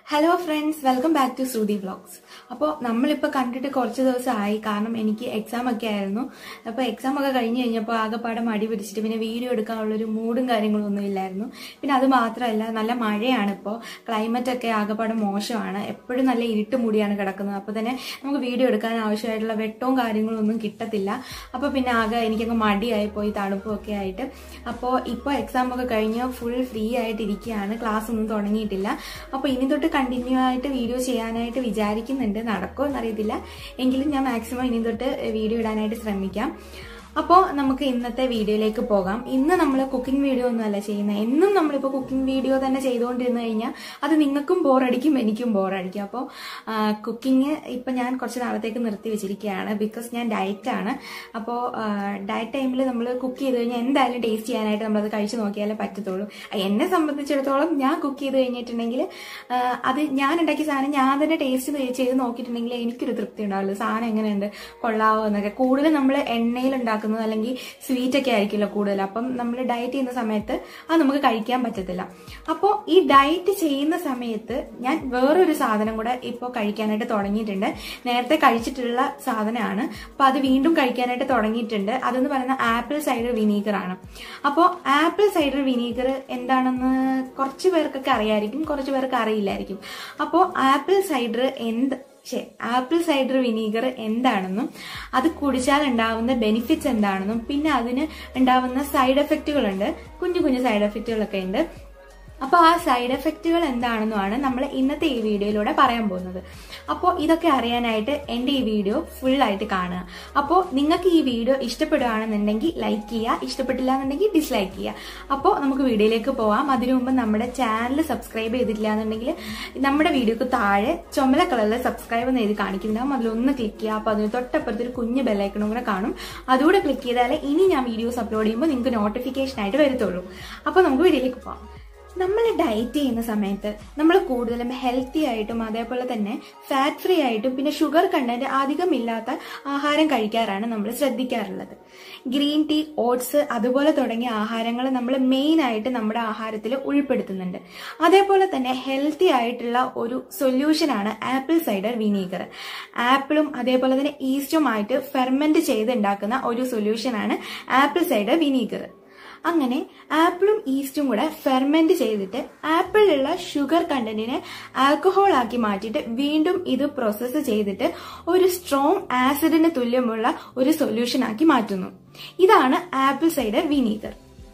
hello friends welcome back to Shruti vlogs അപ്പോൾ നമ്മളിപ്പോൾ കണ്ടിട്ട് കുറച്ച് ദിവസമായി കാരണം എനിക്ക് എക്സാം ഒക്കെ ആയിരുന്നു അപ്പോൾ എക്സാം ഒക്കെ കഴിഞ്ഞ് കഴിഞ്ഞപ്പോൾ ആകെപ്പാടെ മടി പിടിച്ചിട്ട് പിന്നെ വീഡിയോ എടുക്കാനുള്ളൊരു മൂഡും കാര്യങ്ങളും ഒന്നും ഇല്ലായിരുന്നു പിന്നെ അത് മാത്രമല്ല നല്ല മഴയാണ് ഇപ്പോൾ ക്ലൈമറ്റ് ഒക്കെ ആകെപ്പാടെ മോശമാണ് എപ്പോഴും നല്ല ഇരുട്ട് മൂടിയാണ് കിടക്കുന്നത് അപ്പോൾ തന്നെ നമുക്ക് വീഡിയോ എടുക്കാൻ ആവശ്യമായിട്ടുള്ള വെട്ടവും കാര്യങ്ങളും ഒന്നും കിട്ടത്തില്ല അപ്പോൾ പിന്നെ ആകെ എനിക്കങ്ങ് മടിയായി പോയി തണുപ്പും ഒക്കെ ആയിട്ട് അപ്പോൾ ഇപ്പോൾ എക്സാം ഒക്കെ കഴിഞ്ഞ് ഫുൾ ഫ്രീ ആയിട്ട് ഇരിക്കുകയാണ് ക്ലാസ് ഒന്നും തുടങ്ങിയിട്ടില്ല അപ്പോൾ ഇനി തൊട്ട് കണ്ടിന്യൂ ആയിട്ട് വീഡിയോ ചെയ്യാനായിട്ട് വിചാരിക്കുന്നുണ്ട് നടക്കുമോ എന്നറിയത്തില്ല എങ്കിലും ഞാൻ മാക്സിമം ഇനി തൊട്ട് വീഡിയോ ഇടാനായിട്ട് ശ്രമിക്കാം അപ്പോൾ നമുക്ക് ഇന്നത്തെ വീഡിയോയിലേക്ക് പോകാം ഇന്ന് നമ്മൾ കുക്കിംഗ് വീഡിയോ ഒന്നുമല്ല ചെയ്യുന്നത് എന്നും നമ്മളിപ്പോൾ കുക്കിംഗ് വീഡിയോ തന്നെ ചെയ്തുകൊണ്ടിരുന്നു കഴിഞ്ഞാൽ അത് നിങ്ങൾക്കും ബോറടിക്കും എനിക്കും ബോറടിക്കും അപ്പോൾ കുക്കിംഗ് ഇപ്പം ഞാൻ കുറച്ച് നാളത്തേക്ക് നിർത്തി വെച്ചിരിക്കുകയാണ് ബിക്കോസ് ഞാൻ ഡയറ്റാണ് അപ്പോൾ ഡയറ്റ് ടൈമിൽ നമ്മൾ കുക്ക് ചെയ്ത് കഴിഞ്ഞാൽ എന്തായാലും ടേസ്റ്റ് ചെയ്യാനായിട്ട് നമ്മളത് കഴിച്ച് നോക്കിയാലേ പറ്റത്തുള്ളൂ എന്നെ സംബന്ധിച്ചിടത്തോളം ഞാൻ കുക്ക് ചെയ്ത് കഴിഞ്ഞിട്ടുണ്ടെങ്കിൽ അത് ഞാൻ ഉണ്ടാക്കിയ സാധനം ഞാൻ തന്നെ ടേസ്റ്റ് ചെയ്ത് നോക്കിയിട്ടുണ്ടെങ്കിൽ എനിക്കൊരു തൃപ്തി ഉണ്ടാവുള്ളൂ സാധനം എങ്ങനെയുണ്ട് കൊള്ളാവോ എന്നൊക്കെ കൂടുതൽ നമ്മൾ എണ്ണയിൽ ഉണ്ടാക്കുന്നത് അല്ലെങ്കിൽ സ്വീറ്റ് ഒക്കെ ആയിരിക്കുമല്ലോ കൂടുതൽ അപ്പം നമ്മൾ ഡയറ്റ് ചെയ്യുന്ന സമയത്ത് അത് നമുക്ക് കഴിക്കാൻ പറ്റത്തില്ല അപ്പോൾ ഈ ഡയറ്റ് ചെയ്യുന്ന സമയത്ത് ഞാൻ വേറൊരു സാധനം കൂടെ ഇപ്പോൾ കഴിക്കാനായിട്ട് തുടങ്ങിയിട്ടുണ്ട് നേരത്തെ കഴിച്ചിട്ടുള്ള സാധനമാണ് അപ്പോൾ അത് വീണ്ടും കഴിക്കാനായിട്ട് തുടങ്ങിയിട്ടുണ്ട് അതെന്ന് പറയുന്ന ആപ്പിൾ സൈഡർ വിനീഗർ ആണ് അപ്പോൾ ആപ്പിൾ സൈഡർ വിനീഗർ എന്താണെന്ന് കുറച്ച് പേർക്കൊക്കെ അറിയായിരിക്കും കുറച്ച് പേർക്ക് അറിയില്ലായിരിക്കും അപ്പോൾ ആപ്പിൾ സൈഡർ എന്ത് ശരി ആപ്പിൾ സൈഡർ വിനീഗർ എന്താണെന്നും അത് കുടിച്ചാൽ ഉണ്ടാവുന്ന ബെനിഫിറ്റ്സ് എന്താണെന്നും പിന്നെ അതിന് ഉണ്ടാവുന്ന സൈഡ് എഫക്റ്റുകളുണ്ട് കുഞ്ഞു കുഞ്ഞു സൈഡ് എഫക്റ്റുകളൊക്കെ ഉണ്ട് അപ്പോൾ ആ സൈഡ് എഫക്റ്റുകൾ എന്താണെന്നുമാണ് നമ്മൾ ഇന്നത്തെ ഈ വീഡിയോയിലൂടെ പറയാൻ പോകുന്നത് അപ്പോൾ ഇതൊക്കെ അറിയാനായിട്ട് എൻ്റെ ഈ വീഡിയോ ഫുള്ളായിട്ട് കാണുക അപ്പോൾ നിങ്ങൾക്ക് ഈ വീഡിയോ ഇഷ്ടപ്പെടുകയാണെന്നുണ്ടെങ്കിൽ ലൈക്ക് ചെയ്യുക ഇഷ്ടപ്പെട്ടില്ല എന്നുണ്ടെങ്കിൽ ഡിസ്ലൈക്ക് ചെയ്യുക അപ്പോൾ നമുക്ക് വീഡിയോയിലേക്ക് പോവാം അതിനു മുമ്പ് നമ്മുടെ ചാനൽ സബ്സ്ക്രൈബ് ചെയ്തിട്ടില്ല എന്നുണ്ടെങ്കിൽ നമ്മുടെ വീഡിയോക്ക് താഴെ ചുമല കളറിൽ സബ്സ്ക്രൈബ് എന്ന് എഴുതി കാണിക്കുന്നുണ്ടാവും അതിലൊന്ന് ക്ലിക്ക് ചെയ്യുക അപ്പോൾ അതിന് തൊട്ടപ്പുറത്ത് ഒരു കുഞ്ഞ് ബെല്ലൈക്കണും കൂടെ കാണും അതുകൂടെ ക്ലിക്ക് ചെയ്താലേ ഇനി ഞാൻ വീഡിയോസ് അപ്ലോഡ് ചെയ്യുമ്പോൾ നിങ്ങൾക്ക് നോട്ടിഫിക്കേഷൻ ആയിട്ട് വരത്തുള്ളൂ അപ്പോൾ നമുക്ക് വീഡിയോയിലേക്ക് പോവാം നമ്മൾ ഡയറ്റ് ചെയ്യുന്ന സമയത്ത് നമ്മൾ കൂടുതലും ഹെൽത്തി ആയിട്ടും അതേപോലെ തന്നെ ഫാറ്റ് ഫ്രീ ആയിട്ടും പിന്നെ ഷുഗർ കണ്ടന്റ് അധികം ഇല്ലാത്ത ആഹാരം കഴിക്കാറാണ് നമ്മൾ ശ്രദ്ധിക്കാറുള്ളത് ഗ്രീൻ ടീ ഓട്സ് അതുപോലെ തുടങ്ങിയ ആഹാരങ്ങൾ നമ്മൾ മെയിൻ ആയിട്ട് നമ്മുടെ ആഹാരത്തിൽ ഉൾപ്പെടുത്തുന്നുണ്ട് അതേപോലെ തന്നെ ഹെൽത്തി ആയിട്ടുള്ള ഒരു സൊല്യൂഷനാണ് ആപ്പിൾ സൈഡർ വിനീഗർ ആപ്പിളും അതേപോലെ തന്നെ ഈസ്റ്റുമായിട്ട് ഫെർമെന്റ് ചെയ്ത് ഉണ്ടാക്കുന്ന ഒരു സൊല്യൂഷനാണ് ആപ്പിൾ സൈഡർ വിനീഗർ അങ്ങനെ ആപ്പിളും ഈസ്റ്റും കൂടെ ഫെർമെന്റ് ചെയ്തിട്ട് ആപ്പിളിലുള്ള ഷുഗർ കണ്ടന്റിനെ ആൽക്കഹോൾ ആക്കി മാറ്റിയിട്ട് വീണ്ടും ഇത് പ്രോസസ്സ് ചെയ്തിട്ട് ഒരു സ്ട്രോങ് ആസിഡിന് തുല്യമുള്ള ഒരു സൊല്യൂഷൻ ആക്കി മാറ്റുന്നു ഇതാണ് ആപ്പിൾ സൈഡർ വിനീഗർ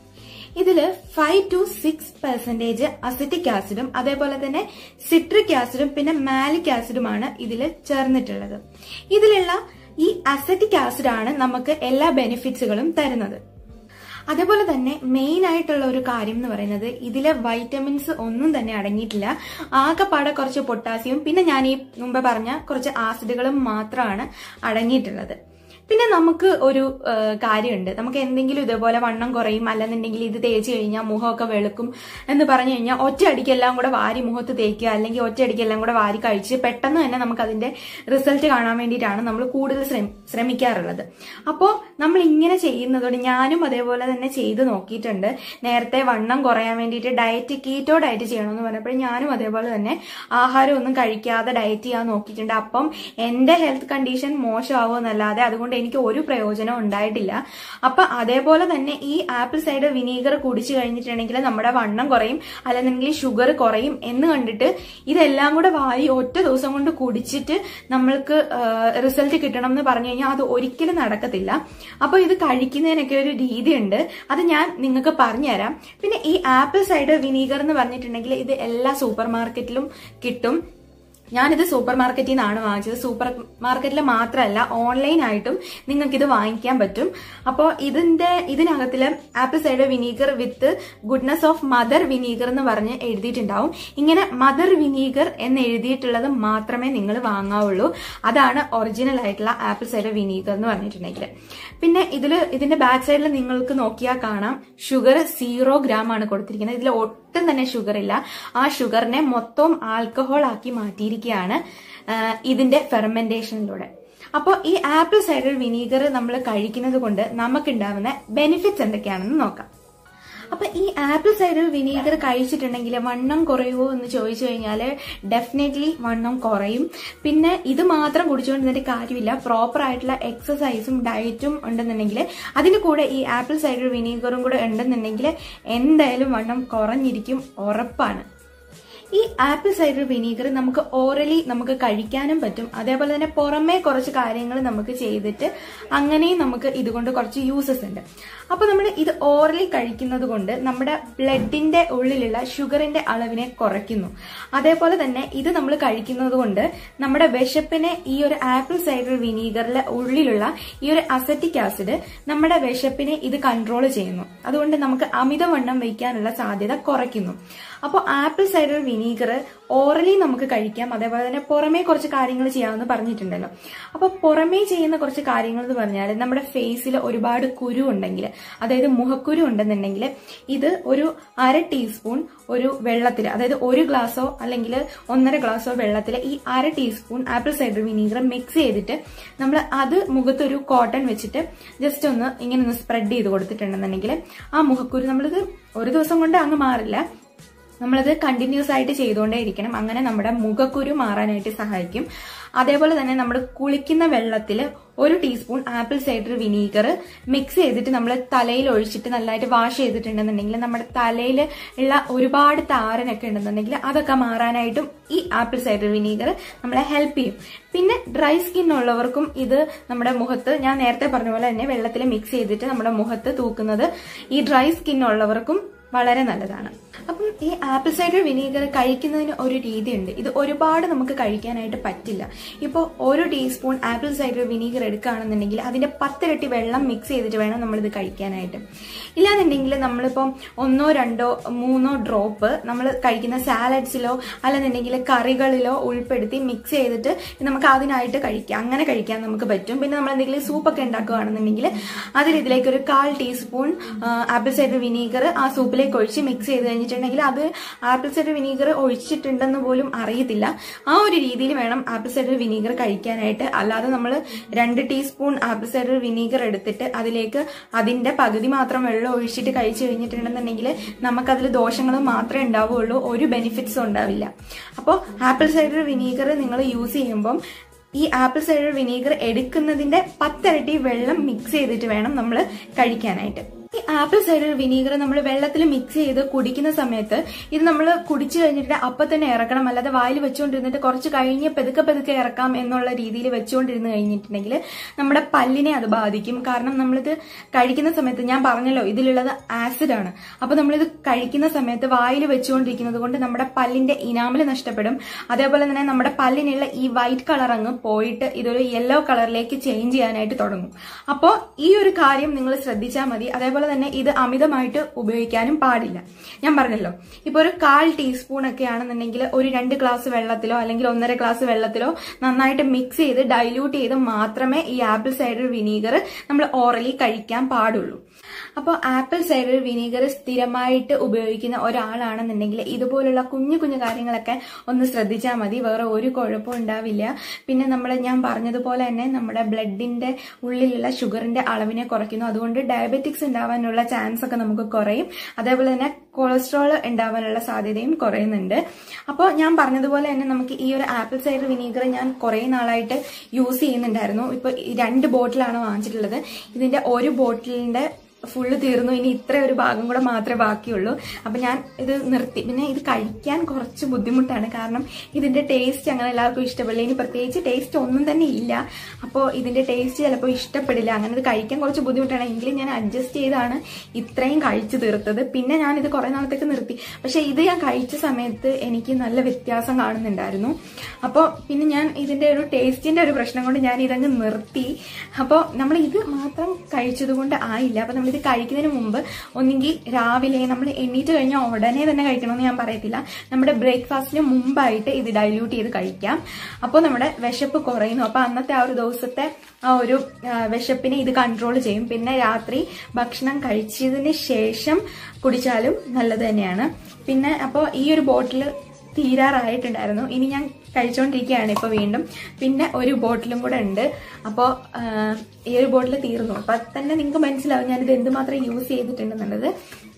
ഇതില് five to six percentage acetic ആസിഡും അതേപോലെ തന്നെ സിട്രിക് ആസിഡും പിന്നെ മാലിക് ആസിഡുമാണ് ഇതിൽ ചേർന്നിട്ടുള്ളത് ഇതിലുള്ള ഈ അസറ്റിക് ആസിഡാണ് നമുക്ക് എല്ലാ ബെനിഫിറ്റ്സുകളും തരുന്നത് അതേപോലെ തന്നെ മെയിൻ ആയിട്ടുള്ള ഒരു കാര്യം എന്ന് പറയുന്നത് ഇതിലെ വൈറ്റമിൻസ് ഒന്നും തന്നെ അടങ്ങിയിട്ടില്ല ആകെപ്പാടെ കുറച്ച് പൊട്ടാസ്യം പിന്നെ ഞാൻ ഈ മുമ്പ് പറഞ്ഞ കുറച്ച് ആസിഡുകളും മാത്രമാണ് അടങ്ങിയിട്ടുള്ളത് പിന്നെ നമുക്ക് ഒരു കാര്യമുണ്ട് നമുക്ക് എന്തെങ്കിലും ഇതേപോലെ വണ്ണം കുറയും അല്ലെന്നുണ്ടെങ്കിൽ ഇത് തേച്ച് കഴിഞ്ഞാൽ മുഖമൊക്കെ വെളുക്കും എന്ന് പറഞ്ഞു കഴിഞ്ഞാൽ ഒറ്റയടിക്കെല്ലാം കൂടെ വാരി മുഖത്ത് തേക്കുക അല്ലെങ്കിൽ ഒറ്റയടിക്കെല്ലാം കൂടെ വാരി കഴിച്ച് പെട്ടെന്ന് തന്നെ നമുക്ക് അതിന്റെ റിസൾട്ട് കാണാൻ വേണ്ടിയിട്ടാണ് നമ്മൾ കൂടുതൽ ശ്രമിക്കാറുള്ളത് അപ്പോൾ നമ്മൾ ഇങ്ങനെ ചെയ്യുന്നതോടെ ഞാനും അതേപോലെ തന്നെ ചെയ്ത് നോക്കിയിട്ടുണ്ട് നേരത്തെ വണ്ണം കുറയാൻ വേണ്ടിയിട്ട് ഡയറ്റ് കീറ്റോ ഡയറ്റ് ചെയ്യണമെന്ന് പറഞ്ഞപ്പോൾ ഞാനും അതേപോലെ തന്നെ ആഹാരം ഒന്നും കഴിക്കാതെ ഡയറ്റ് ചെയ്യാൻ നോക്കിയിട്ടുണ്ട് അപ്പം എന്റെ ഹെൽത്ത് കണ്ടീഷൻ മോശമാവുമെന്നല്ലാതെ അതുകൊണ്ട് എനിക്ക് ഒരു പ്രയോജനം ഉണ്ടായിട്ടില്ല അപ്പൊ അതേപോലെ തന്നെ ഈ ആപ്പിൾ സൈഡർ വിനീഗർ കുടിച്ചു കഴിഞ്ഞിട്ടുണ്ടെങ്കിൽ നമ്മുടെ വണ്ണം കുറയും അല്ലെന്നുണ്ടെങ്കിൽ ഷുഗർ കുറയും എന്ന് കണ്ടിട്ട് ഇതെല്ലാം കൂടെ വാരി ഒറ്റ ദിവസം കൊണ്ട് കുടിച്ചിട്ട് നമ്മൾക്ക് റിസൾട്ട് കിട്ടണം എന്ന് പറഞ്ഞു കഴിഞ്ഞാൽ അത് ഒരിക്കലും നടക്കത്തില്ല അപ്പൊ ഇത് കഴിക്കുന്നതിനൊക്കെ ഒരു രീതിയുണ്ട് അത് ഞാൻ നിങ്ങൾക്ക് പറഞ്ഞുതരാം പിന്നെ ഈ ആപ്പിൾ സൈഡർ വിനീഗർ എന്ന് പറഞ്ഞിട്ടുണ്ടെങ്കിൽ ഇത് എല്ലാ സൂപ്പർ മാർക്കറ്റിലും കിട്ടും ഞാനിത് സൂപ്പർ മാർക്കറ്റിൽ നിന്നാണ് വാങ്ങിച്ചത് സൂപ്പർ മാർക്കറ്റിൽ മാത്രമല്ല ഓൺലൈനായിട്ടും നിങ്ങൾക്ക് ഇത് വാങ്ങിക്കാൻ പറ്റും അപ്പോൾ ഇതിന്റെ ഇതിനകത്തിൽ apple cider vinegar with goodness of mother vinegar എന്ന് പറഞ്ഞ് എഴുതിയിട്ടുണ്ടാവും ഇങ്ങനെ മദർ വിനീഗർ എന്ന് എഴുതിയിട്ടുള്ളത് മാത്രമേ നിങ്ങൾ വാങ്ങാവുള്ളൂ അതാണ് ഒറിജിനൽ ആയിട്ടുള്ള ആപ്പിൾ സൈഡർ വിനീഗർ എന്ന് പറഞ്ഞിട്ടുണ്ടെങ്കിൽ പിന്നെ ഇതിൽ ഇതിന്റെ ബാക്ക് സൈഡിൽ നിങ്ങൾക്ക് നോക്കിയാൽ കാണാം ഷുഗർ സീറോ ഗ്രാം ആണ് കൊടുത്തിരിക്കുന്നത് ഇതിൽ ഒട്ടും തന്നെ ഷുഗർ ഇല്ല ആ ഷുഗറിനെ മൊത്തം ആൽക്കഹോൾ ആക്കി മാറ്റിയിരിക്കുകയാണ് ഇതിന്റെ ഫെർമെന്റേഷനിലൂടെ അപ്പോൾ ഈ ആപ്പിൾ സൈഡർ വിനീഗർ നമ്മൾ കഴിക്കുന്നത് കൊണ്ട് നമുക്കുണ്ടാവുന്ന ബെനിഫിറ്റ്സ് എന്തൊക്കെയാണെന്ന് നോക്കാം അപ്പൊ ഈ ആപ്പിൾ സൈഡർ വിനീഗർ കഴിച്ചിട്ടുണ്ടെങ്കിൽ വണ്ണം കുറയുമോ എന്ന് ചോദിച്ചു കഴിഞ്ഞാൽ ഡെഫിനറ്റ്ലി വണ്ണം കുറയും പിന്നെ ഇത് മാത്രം കുടിച്ചുകൊണ്ടിരുന്നിട്ട് കാര്യമില്ല പ്രോപ്പർ ആയിട്ടുള്ള എക്സസൈസും ഡയറ്റും ഉണ്ടെന്നുണ്ടെങ്കിൽ അതിന് കൂടെ ഈ ആപ്പിൾ സൈഡർ വിനീഗറും കൂടെ ഉണ്ടെന്നുണ്ടെങ്കിൽ എന്തായാലും വണ്ണം കുറഞ്ഞിരിക്കും ഉറപ്പാണ് ഈ ആപ്പിൾ സൈഡർ വിനീഗർ നമുക്ക് ഓറലി നമുക്ക് കഴിക്കാനും പറ്റും അതേപോലെ തന്നെ പുറമേ കുറച്ച് കാര്യങ്ങൾ നമുക്ക് ചെയ്തിട്ട് അങ്ങനെയും നമുക്ക് ഇതുകൊണ്ട് കുറച്ച് യൂസസ് ഉണ്ട് അപ്പോൾ നമ്മൾ ഇത് ഓറലി കഴിക്കുന്നത് കൊണ്ട് നമ്മുടെ ബ്ലഡിന്റെ ഉള്ളിലുള്ള ഷുഗറിന്റെ അളവിനെ കുറയ്ക്കുന്നു അതേപോലെ തന്നെ ഇത് നമ്മൾ കഴിക്കുന്നത് കൊണ്ട് നമ്മുടെ വിശപ്പിനെ ഈ ഒരു ആപ്പിൾ സൈഡർ വിനീഗറിലെ ഉള്ളിലുള്ള ഈ ഒരു അസറ്റിക് ആസിഡ് നമ്മുടെ വിശപ്പിനെ ഇത് കൺട്രോൾ ചെയ്യുന്നു അതുകൊണ്ട് നമുക്ക് അമിതവണ്ണം വയ്ക്കാനുള്ള സാധ്യത കുറയ്ക്കുന്നു അപ്പോൾ ആപ്പിൾ സൈഡർ വിനീഗർ ഓറലി നമുക്ക് കഴിക്കാം അതേപോലെ തന്നെ പുറമേ കുറച്ച് കാര്യങ്ങൾ ചെയ്യാമെന്ന് പറഞ്ഞിട്ടുണ്ടല്ലോ അപ്പോൾ പുറമേ ചെയ്യുന്ന കുറച്ച് കാര്യങ്ങൾ എന്ന് പറഞ്ഞാൽ നമ്മുടെ ഫേസിൽ ഒരുപാട് കുരു ഉണ്ടെങ്കിൽ അതായത് മുഖക്കുരു ഉണ്ടെന്നുണ്ടെങ്കിൽ ഇത് ഒരു അര ടീസ്പൂൺ ഒരു വെള്ളത്തിൽ അതായത് ഒരു ഗ്ലാസോ അല്ലെങ്കിൽ ഒന്നര ഗ്ലാസോ വെള്ളത്തിൽ ഈ അര teaspoon apple cider vinegar mix ചെയ്തിട്ട് നമ്മൾ അത് മുഖത്തൊരു കോട്ടൺ വെച്ചിട്ട് ജസ്റ്റ് ഒന്ന് ഇങ്ങനെ ഒന്ന് സ്പ്രെഡ് ചെയ്ത് കൊടുത്തിട്ടുണ്ടെന്നുണ്ടെങ്കിൽ ആ മുഖക്കുരു നമ്മളിത് ഒരു ദിവസം കൊണ്ട് അങ്ങ് മാറില്ല നമ്മളത് കണ്ടിന്യൂസ് ആയിട്ട് ചെയ്തുകൊണ്ടേ ഇരിക്കണം അങ്ങനെ നമ്മുടെ മുഖക്കുരു മാറാനായിട്ട് സഹായിക്കും അതേപോലെ തന്നെ നമ്മൾ കുളിക്കുന്ന വെള്ളത്തിൽ ഒരു teaspoon apple cider vinegar mix ചെയ്തിട്ട് നമ്മൾ തലയിൽ ഒഴിച്ചിട്ട് നല്ലതായിട്ട് വാഷ് ചെയ്തിട്ടുണ്ടെന്നുണ്ടെങ്കിൽ നമ്മുടെ തലയിൽ ഉള്ള ഒരുപാട് താരനൊക്കെ ഉണ്ടെന്നുണ്ടെങ്കിൽ അതൊക്കെ മാറാനായിട്ടും ഈ ആപ്പിൾ സൈഡർ വിനീഗർ നമ്മളെ ഹെൽപ്പ് ചെയ്യും പിന്നെ ഡ്രൈ സ്കിൻ ഉള്ളവർക്കും ഇത് നമ്മുടെ മുഖത്ത് ഞാൻ നേരത്തെ പറഞ്ഞ പോലെ തന്നെ വെള്ളത്തിൽ മിക്സ് ചെയ്തിട്ട് നമ്മുടെ മുഖത്ത് തൂക്കുന്നത് ഈ ഡ്രൈ സ്കിൻ ഉള്ളവർക്കും വളരെ നല്ലതാണ് അപ്പം ഈ ആപ്പിൾ സൈഡർ വിനീഗർ കഴിക്കുന്നതിന് ഒരു രീതിയുണ്ട് ഇത് ഒരുപാട് നമുക്ക് കഴിക്കാനായിട്ട് പറ്റില്ല ഇപ്പോൾ ഒരു ടീസ്പൂൺ ആപ്പിൾ സൈഡർ വിനീഗർ എടുക്കുകയാണെന്നുണ്ടെങ്കിൽ അതിന്റെ പത്തിരട്ടി വെള്ളം മിക്സ് ചെയ്തിട്ട് വേണം നമ്മളിത് കഴിക്കാനായിട്ട് ഇല്ലാന്നുണ്ടെങ്കിൽ നമ്മളിപ്പം ഒന്നോ രണ്ടോ മൂന്നോ ഡ്രോപ്പ് നമ്മൾ കഴിക്കുന്ന സാലഡ്സിലോ അല്ലെന്നുണ്ടെങ്കിൽ കറികളിലോ ഉൾപ്പെടുത്തി മിക്സ് ചെയ്തിട്ട് നമുക്ക് അതിനായിട്ട് കഴിക്കാം അങ്ങനെ കഴിക്കാൻ നമുക്ക് പറ്റും പിന്നെ നമ്മൾ എന്തെങ്കിലും സൂപ്പൊക്കെ ഉണ്ടാക്കുകയാണെന്നുണ്ടെങ്കിൽ അതിൽ ഇതിലേക്ക് ഒരു കാൽ ടീസ്പൂൺ ആപ്പിൾ സൈഡർ വിനീഗർ ആ സൂപ്പിലേക്ക് ഒഴിച്ച് മിക്സ് ചെയ്ത് കഴിഞ്ഞിട്ടുണ്ടെങ്കിൽ അത് ആപ്പിൾ സൈഡർ വിനീഗർ ഒഴിച്ചിട്ടുണ്ടെന്ന് പോലും അറിയത്തില്ല ആ ഒരു രീതിയിൽ വേണം ആപ്പിൾ സൈഡർ വിനീഗർ കഴിക്കാനായിട്ട് അല്ലാതെ നമ്മൾ രണ്ട് ടീസ്പൂൺ ആപ്പിൾ സൈഡർ വിനീഗർ എടുത്തിട്ട് അതിലേക്ക് അതിന്റെ പകുതി മാത്രം വെള്ളം ഒഴിച്ചിട്ട് കഴിച്ചു കഴിഞ്ഞിട്ടുണ്ടെന്നുണ്ടെങ്കിൽ നമുക്കതിൽ ദോഷങ്ങൾ മാത്രമേ ഉണ്ടാവുകയുള്ളൂ ഒരു ബെനിഫിറ്റ്സും ഉണ്ടാവില്ല അപ്പോൾ ആപ്പിൾ സൈഡർ വിനീഗർ നിങ്ങൾ യൂസ് ചെയ്യുമ്പം ഈ ആപ്പിൾ സൈഡർ വിനീഗർ എടുക്കുന്നതിന്റെ പത്തിരട്ടി വെള്ളം മിക്സ് ചെയ്തിട്ട് വേണം നമ്മൾ കഴിക്കാനായിട്ട് ഈ ആപ്പിൾ സൈഡർ വിനീഗർ നമ്മൾ വെള്ളത്തിൽ മിക്സ് ചെയ്ത് കുടിക്കുന്ന സമയത്ത് ഇത് നമ്മൾ കുടിച്ചു കഴിഞ്ഞിട്ട് അപ്പം തന്നെ ഇറക്കണം അല്ലാതെ വായിൽ വെച്ചുകൊണ്ടിരുന്നിട്ട് കുറച്ച് കഴിഞ്ഞ് പെതുക്കെ പെതുക്കെ ഇറക്കാം എന്നുള്ള രീതിയിൽ വെച്ചുകൊണ്ടിരുന്ന് കഴിഞ്ഞിട്ടുണ്ടെങ്കിൽ നമ്മുടെ പല്ലിനെ അത് ബാധിക്കും കാരണം നമ്മളിത് കഴിക്കുന്ന സമയത്ത് ഞാൻ പറഞ്ഞല്ലോ ഇതിലുള്ളത് ആസിഡാണ് അപ്പൊ നമ്മളിത് കഴിക്കുന്ന സമയത്ത് വായിൽ വെച്ചുകൊണ്ടിരിക്കുന്നത് കൊണ്ട് നമ്മുടെ പല്ലിന്റെ ഇനാമൽ നഷ്ടപ്പെടും അതേപോലെ തന്നെ നമ്മുടെ പല്ലിനുള്ള ഈ വൈറ്റ് കളർ അങ്ങ് പോയിട്ട് ഇതൊരു യെല്ലോ കളറിലേക്ക് ചേഞ്ച് ചെയ്യാനായിട്ട് തുടങ്ങും അപ്പോൾ ഈ ഒരു കാര്യം നിങ്ങൾ ശ്രദ്ധിച്ചാൽ മതി അതേപോലെ തന്നെ ഇത് അമിതമായിട്ട് ഉപയോഗിക്കാനും പാടില്ല ഞാൻ പറഞ്ഞല്ലോ ഇപ്പൊ ഒരു കാൽ ടീസ്പൂൺ ഒക്കെ ആണെന്നുണ്ടെങ്കിൽ ഒരു രണ്ട് ഗ്ലാസ് വെള്ളത്തിലോ അല്ലെങ്കിൽ ഒന്നര ഗ്ലാസ് വെള്ളത്തിലോ നന്നായിട്ട് മിക്സ് ചെയ്ത് ഡൈല്യൂട്ട് ചെയ്ത് മാത്രമേ ഈ ആപ്പിൾ സൈഡർ വിനീഗർ നമ്മൾ ഓറലി കഴിക്കാൻ പാടുള്ളൂ അപ്പോൾ ആപ്പിൾ സൈഡർ വിനീഗർ സ്ഥിരമായിട്ട് ഉപയോഗിക്കുന്ന ഒരാളാണെന്നുണ്ടെങ്കിൽ ഇതുപോലുള്ള കുഞ്ഞു കുഞ്ഞു കാര്യങ്ങളൊക്കെ ഒന്ന് ശ്രദ്ധിച്ചാൽ മതി വേറെ ഒരു കുഴപ്പവും ഉണ്ടാവില്ല പിന്നെ നമ്മൾ ഞാൻ പറഞ്ഞതുപോലെ തന്നെ നമ്മുടെ ബ്ലഡിന്റെ ഉള്ളിലുള്ള ഷുഗറിന്റെ അളവിനെ കുറയ്ക്കുന്നു അതുകൊണ്ട് ഡയബറ്റിക്സ് ഉണ്ടാവാനുള്ള ചാൻസ് ഒക്കെ നമുക്ക് കുറയും അതേപോലെ തന്നെ കൊളസ്ട്രോൾ ഉണ്ടാവാനുള്ള സാധ്യതയും കുറയുന്നുണ്ട് അപ്പോൾ ഞാൻ പറഞ്ഞതുപോലെ തന്നെ നമുക്ക് ഈ ഒരു ആപ്പിൾ സൈഡർ വിനീഗർ ഞാൻ കുറേ നാളായിട്ട് യൂസ് ചെയ്യുന്നുണ്ടായിരുന്നു ഇപ്പോൾ രണ്ട് ബോട്ടിലാണ് വാങ്ങിച്ചിട്ടുള്ളത് ഇതിന്റെ ഒരു ബോട്ടിലിന്റെ ഫുള്ള് തീർന്നു ഇനി ഇത്ര ഒരു ഭാഗം കൂടെ മാത്രമേ ബാക്കിയുള്ളൂ അപ്പം ഞാൻ ഇത് നിർത്തി പിന്നെ ഇത് കഴിക്കാൻ കുറച്ച് ബുദ്ധിമുട്ടാണ് കാരണം ഇതിന്റെ ടേസ്റ്റ് അങ്ങനെ എല്ലാവർക്കും ഇഷ്ടപ്പെടില്ല ഇനി പ്രത്യേകിച്ച് ടേസ്റ്റ് ഒന്നും തന്നെ ഇല്ല അപ്പോൾ ഇതിന്റെ ടേസ്റ്റ് ചിലപ്പോൾ ഇഷ്ടപ്പെടില്ല അങ്ങനെ ഇത് കഴിക്കാൻ കുറച്ച് ബുദ്ധിമുട്ടാണ് എങ്കിലും ഞാൻ അഡ്ജസ്റ്റ് ചെയ്താണ് ഇത്രയും കഴിച്ചു തീർത്തത് പിന്നെ ഞാൻ ഇത് കുറേ നാളത്തേക്ക് നിർത്തി പക്ഷെ ഇത് ഞാൻ കഴിച്ച സമയത്ത് എനിക്ക് നല്ല വ്യത്യാസം കാണുന്നുണ്ടായിരുന്നു അപ്പോൾ പിന്നെ ഞാൻ ഇതിന്റെ ഒരു ടേസ്റ്റിന്റെ ഒരു പ്രശ്നം കൊണ്ട് ഞാൻ ഇതങ്ങ് നിർത്തി അപ്പോൾ നമ്മൾ ഇത് മാത്രം കഴിച്ചത് കൊണ്ട് ആയില്ല അപ്പോൾ നമ്മൾ ഇത് കഴിക്കുന്നതിന് മുമ്പ് ഒന്നെങ്കിൽ രാവിലെ നമ്മൾ എണ്ണീറ്റ് കഴിഞ്ഞാൽ ഉടനെ തന്നെ കഴിക്കണമെന്ന് ഞാൻ പറയത്തില്ല നമ്മുടെ ബ്രേക്ക്ഫാസ്റ്റിന് മുമ്പായിട്ട് ഇത് ഡൈല്യൂട്ട് ചെയ്ത് കഴിക്കാം അപ്പോൾ നമ്മുടെ വിശപ്പ് കുറയുന്നു അപ്പോൾ അന്നത്തെ ആ ഒരു ദിവസത്തെ ആ ഒരു ആ, വിശപ്പിനെ ഇത് കൺട്രോൾ ചെയ്യും പിന്നെ രാത്രി ഭക്ഷണം കഴിച്ചതിന് ശേഷം കുടിച്ചാലും നല്ലത് തന്നെയാണ് പിന്നെ അപ്പോൾ ഈ ഒരു ബോട്ടിൽ തീരാറായിട്ടുണ്ടായിരുന്നു ഇനി ഞാൻ കഴിച്ചുകൊണ്ടിരിക്കുകയാണ് ഇപ്പോൾ വീണ്ടും പിന്നെ ഒരു ബോട്ടിലും കൂടെ ഉണ്ട് അപ്പോൾ ഈ ഒരു ബോട്ടിൽ തീർന്നു അപ്പം തന്നെ നിങ്ങൾക്ക് മനസ്സിലാവും ഞാനിത് എന്തുമാത്രം യൂസ് ചെയ്തിട്ടുണ്ടെന്നുള്ളത്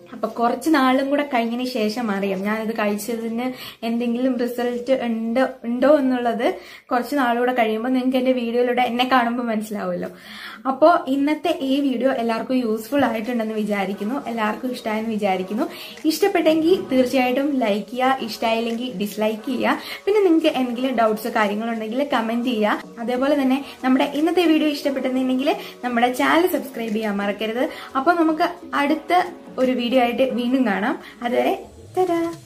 അപ്പൊ കുറച്ച് നാളും കൂടെ കഴിഞ്ഞതിന് ശേഷം അറിയാം ഞാനിത് കഴിച്ചതിന് എന്തെങ്കിലും റിസൾട്ട് ഉണ്ടോ ഉണ്ടോ എന്നുള്ളത് കുറച്ച് നാളുകൂടെ കഴിയുമ്പോൾ നിങ്ങൾക്ക് എന്റെ വീഡിയോയിലൂടെ എന്നെ കാണുമ്പോൾ മനസ്സിലാവുമല്ലോ അപ്പോൾ ഇന്നത്തെ ഈ വീഡിയോ എല്ലാവർക്കും യൂസ്ഫുൾ ആയിട്ടുണ്ടെന്ന് വിചാരിക്കുന്നു എല്ലാവർക്കും ഇഷ്ടമായെന്ന് വിചാരിക്കുന്നു ഇഷ്ടപ്പെട്ടെങ്കിൽ തീർച്ചയായിട്ടും ലൈക്ക് ചെയ്യുക ഇഷ്ടമായില്ലെങ്കിൽ ഡിസ്ലൈക്ക് ചെയ്യുക പിന്നെ നിങ്ങൾക്ക് എന്തെങ്കിലും ഡൗട്ട്സ് കാര്യങ്ങളുണ്ടെങ്കിൽ കമന്റ് ചെയ്യുക അതേപോലെ തന്നെ നമ്മുടെ ഇന്നത്തെ വീഡിയോ ഇഷ്ടപ്പെട്ടെന്നുണ്ടെങ്കിൽ നമ്മുടെ ചാനൽ സബ്സ്ക്രൈബ് ചെയ്യാൻ മറക്കരുത് അപ്പോൾ നമുക്ക് അടുത്ത ഒരു വീഡിയോ ആയിട്ട് വീണ്ടും കാണാം അതുവരെ തരാ